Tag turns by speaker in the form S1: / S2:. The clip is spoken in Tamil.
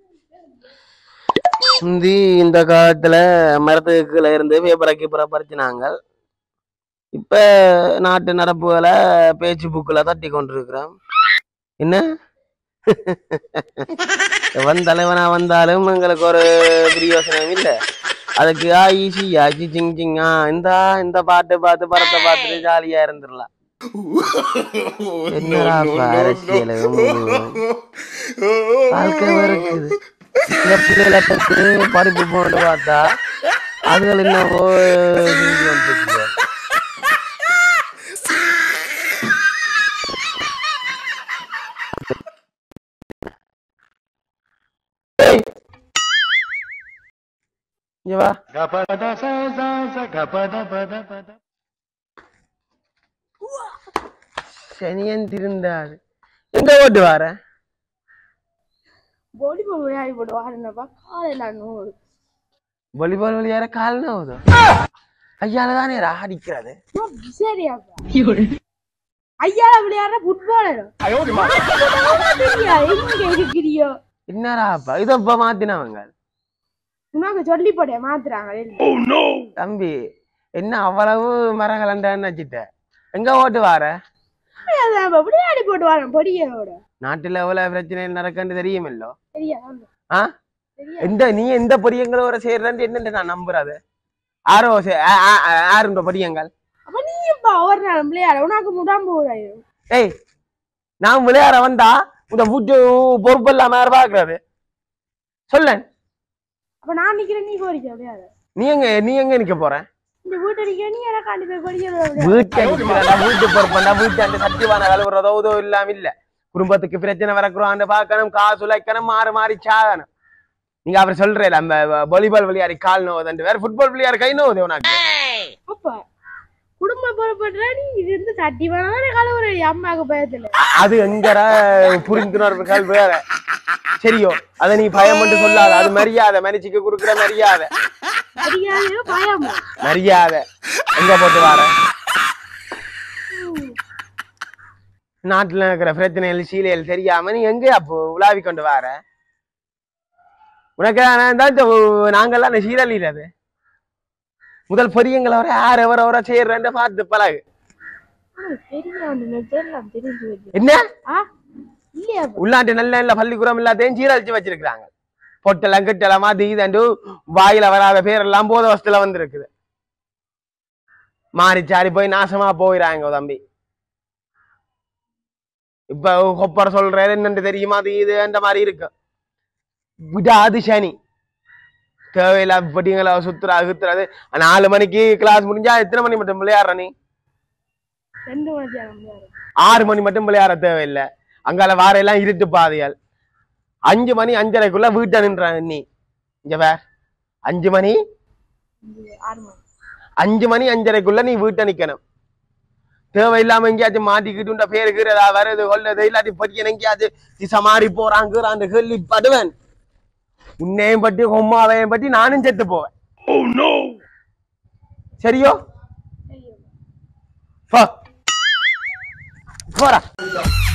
S1: முந்தி இந்த காலத்துல மரத்துக்கு கீழே இருந்து பேப்பரை கீப்பரை பறிச்சினாங்க இப்ப நாட்டு நடப்புகளை பேச்சு புக்கில் தட்டி கொண்டிருக்கிறோம் என்ன எவன் தலைவனா வந்தாலும் எங்களுக்கு ஒரு பிரயோசனம் இல்லை அதுக்கு ஆ ஈஸி ஆச்சி சிங் சிங் ஆ இந்த இந்த பாட்டு பார்த்து படத்தை பார்த்துட்டு ஜாலியா இருந்துடலாம் என்னடா இப்ப அரசியல் வாழ்க்கை இருக்குது இந்த பிள்ளைகளை பத்தி படிப்பு போட்டு பார்த்தா அதுகள் என்னவோ செஞ்சு வந்துருக்கு. ஏய். இங்க வா சனியன் திருந்தாது எங்க ஓட்டு வார
S2: பொடி விளையாடி போட்டு வாருனப்பா காலையில நூறு
S1: வாலிபால் விளையாட கால் நோவுதோ ஐயால தானே அடிக்கிறது
S2: சரியாப்பா ஐயா விளையாடுற ஃபுட்பாலர் எங்க இருக்கிறியோ
S1: என்னடாப்பா இதப்ப மாத்தினவங்க
S2: உனக்கு சொல்லி போட மாத்துறாங்க வெளில.
S1: தம்பி என்ன அவ்வளவு மரங்கலண்டான்னு வச்சுட்ட எங்க ஓட்டு வார
S2: அதான் விளையாடி போட்டு வரேன் பொடியோட
S1: நாட்டுல எவ்வளவு பிரச்சனை நடக்குன்னு தெரியுமில்லோ
S2: சரியா
S1: ஆ
S2: சரியா
S1: எந்த நீ எந்த பொடியங்களோட சேர்றன்னு என்னன்னு நான் நம்புறது ஆரோ சே- ஆ- ஆ- ஆ- ஆறுன்ற பொடியங்கள்
S2: அப்ப நீ இப்ப ஒரு நாள் விளையாட உனக்கு முடாம்பு ஊராயிரும்
S1: ஏய் நான் விளையாட வந்தா இந்த வீட்டு பொறுப்பு இல்லாம யார் பாக்குறது சொல்லேன்
S2: அப்ப நான் நிக்கிறேன் நீ போறீங்க விளையாட
S1: நீ எங்க நீ எங்க நிக்க போற
S2: இந்த வீட்டை நிக்க நீ எனக்கு காண்டி போய் பொடியோட
S1: வீட்டு அடிக்கிறதா, வீட்டு பொறுப்பண்டா வீட்டு அந்த சத்தியவான கழுவுறதோ உதோ இல்லாம இல்ல குடும்பத்துக்கு பிரச்சனை வரக்குறான்னு பார்க்கணும் காசு உழைக்கணும் மாறி மாறி சாகணும் நீங்க அவர் சொல்றேன் அந்த வாலிபால் விளையாடி கால் நோவுதுண்டு வேற ஃபுட்பால் விளையாடி கை நோவுது உனக்கு
S2: அப்ப குடும்ப பொறுப்படுற நீ இது இருந்து சட்டி வேணாலும் கழுவுற அம்மாவுக்கு பயத்துல
S1: அது எங்கட புரிந்துணர்வுகள் வேற சரியோ அதை நீ பயம் மட்டும் சொல்லாத அது மரியாதை மனுஷிக்கு கொடுக்குற மரியாதை
S2: தெரியாதையோ பயமா
S1: மரியாதை எங்க போட்டு வர நாட்டுல இருக்கிற பிரச்சனைகள் சீலைகள் தெரியாம நீ எங்க அப்போ உலாவி கொண்டு வர உனக்கு நான் தான் இந்த உ- நாங்கெல்லாம் இந்த சீரழியில் அது முதல் பொரியங்களை வர யார் எவர வர செய்யறேன்னு பார்த்து பழகு
S2: தெரியும் தெரியல தெரிஞ்சு வச்சு
S1: என்ன
S2: ஆ இல்லையா
S1: உள்நாட்டு நல்ல நல்ல பள்ளிக்கூடம் எல்லாத்தையும் சீரழிச்சு வச்சிருக்கிறாங்க பொட்டெல்லாம் கிட்டலாம் அது இதுண்டு வாயில வராத பேரெல்லாம் போத வசத்துல வந்திருக்குது மாறி சாரி போய் நாசமா போயிறாங்க தம்பி இப்ப கொப்பரை சொல்றது என்னன்னு தெரியுமா அது இது அந்த மாதிரி இருக்கு விடாது சனி தேவையில்லாத படிங்களை சுத்துறா சுத்துறது நாலு மணிக்கு கிளாஸ் முடிஞ்சா எத்தனை மணி மட்டும் விளையாடுற நீ
S2: ரெண்டு மணி நேரம் விளையாடு.
S1: ஆறு மணி மட்டும் விளையாட தேவையில்லை அங்கால வாரையெல்லாம் இருட்டு பாதையால் அஞ்சு மணி அஞ்சரைக்குள்ள வீட்டை நின்றாங்க நீ இங்க வேற அஞ்சு மணி
S2: இது ஆறு மணி
S1: அஞ்சு மணி அஞ்சரைக்குள்ள நீ வீட்டை நிக்கணும் தேவையில்லாம எங்கேயாச்சும் மாட்டிக்கிட்டு உண்ட பேருக்கு ஏதாவது வருது கொள்ளது இல்லாட்டி பறிக்கணும் எங்கேயாச்சும் திசை மாறி போறாங்கிறான் கேள்வி படுவேன் உன்னையும் பற்றி உம்மாவையும் பற்றி நானும் செத்து போவேன் சரியோ
S2: தெரியும்
S1: போ. போடா